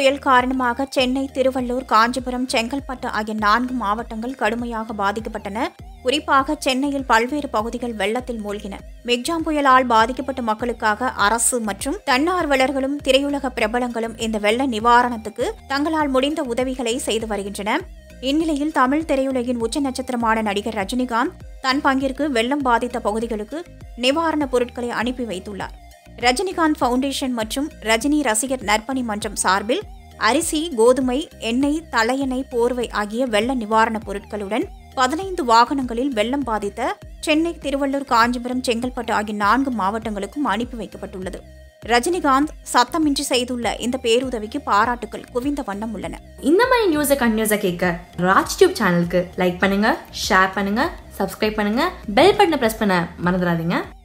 புயல் காரணமாக சென்னை திருவள்ளூர் காஞ்சிபுரம் செங்கல்பட்டு ஆகிய நான்கு மாவட்டங்கள் கடுமையாக பாதிக்கப்பட்டன குறிப்பாக சென்னையில் பல்வேறு பகுதிகள் வெள்ளத்தில் மூழ்கின மிக்ஜாம் புயலால் பாதிக்கப்பட்ட மக்களுக்காக அரசு மற்றும் தன்னார்வலர்களும் திரையுலக பிரபலங்களும் இந்த வெள்ள நிவாரணத்துக்கு தங்களால் முடிந்த உதவிகளை செய்து வருகின்றன இந்நிலையில் தமிழ் திரையுலகின் உச்ச நட்சத்திரமான நடிகர் ரஜினிகாந்த் தன் பங்கிற்கு வெள்ளம் பாதித்த பகுதிகளுக்கு நிவாரணப் பொருட்களை அனுப்பி வைத்துள்ளார் ரஜினிகாந்த் ஃபவுண்டேஷன் மற்றும் ரஜினி ரசிகர் நற்பணி மன்றம் சார்பில் அரிசி கோதுமை எண்ணெய் தலையெண்ணெய் போர்வை ஆகிய வெள்ள நிவாரணப் பொருட்களுடன் பதினைந்து வாகனங்களில் வெள்ளம் பாதித்த சென்னை திருவள்ளூர் காஞ்சிபுரம் செங்கல்பட்டு ஆகிய நான்கு மாவட்டங்களுக்கும் அனுப்பி வைக்கப்பட்டுள்ளது ரஜினிகாந்த் சத்தமின்றி செய்துள்ள இந்த பேருதவிக்கு பாராட்டுகள் குவிந்த வண்ணம் உள்ளன இந்த மாதிரி நியூஸை கண்டினியூஸாக கேட்க ராஜ் டியூப் சேனலுக்கு லைக் பண்ணுங்க ஷேர் பண்ணுங்க சப்ஸ்கிரைப் பண்ணுங்க பெல் பட்டனை ப்ரெஸ் பண்ண மறந்துடாதீங்க